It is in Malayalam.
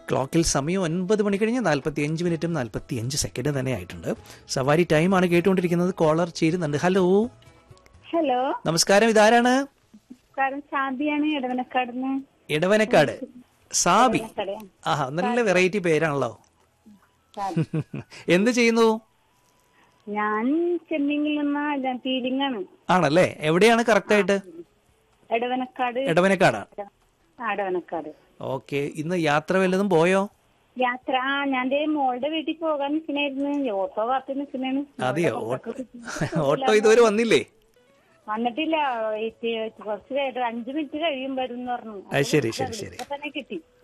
ക്ലോക്കിൽ സമയം ഒൻപത് മണി കഴിഞ്ഞ് നാൽപ്പത്തി അഞ്ച് മിനിറ്റും നാൽപ്പത്തി അഞ്ച് സെക്കൻഡ് തന്നെ ആയിട്ടുണ്ട് സവാരി ടൈമാണ് കേട്ടുകൊണ്ടിരിക്കുന്നത് കോളർ ചേരുന്നുണ്ട് ഹലോ ഹലോ നമസ്കാരം ഇതാരാണ് കാരണം ശാന്തിയാണ് ഇടവനക്കാടുന്ന് ഇടവനക്കാട് സാബി ഇടവനക്കാട്. ആഹാ നല്ല വെറൈറ്റി പേരാണല്ലോ എന്ത് ചെയ്യുന്നു ഞാൻ ചെമ്മീങ്ങിൽ നിന്ന ഫീലിംഗ് ആണ് ആണല്ലേ എവിടെയാണ് കറക്റ്റായിട്ട് ഇടവനക്കാട് ഇടവനക്കാടാണ് ആ, ഇടവനക്കാട് ഓക്കെ ഇന്ന് യാത്ര വല്ലതും പോയോ യാത്ര ആ ഞാൻ ദേ മോളുടെ വീട്ടിൽ പോകാൻ നിൽക്കണായിരുന്നു ഓട്ടോ കാത്ത് നിൽക്കണേണ് അതെയോ ഓട്ടോ ഓട്ടോ ഇതുവരെ വന്നില്ലേ വന്നിട്ടില്ല ഈ കുറച്ച് കഴിഞ്ഞിട്ട് അഞ്ചു മിനിറ്റ് കഴിയും വരും എന്ന് പറഞ്ഞു അത് ശരി ശരി ശരി ഇപ്പൊ തന്നെ കിട്ടി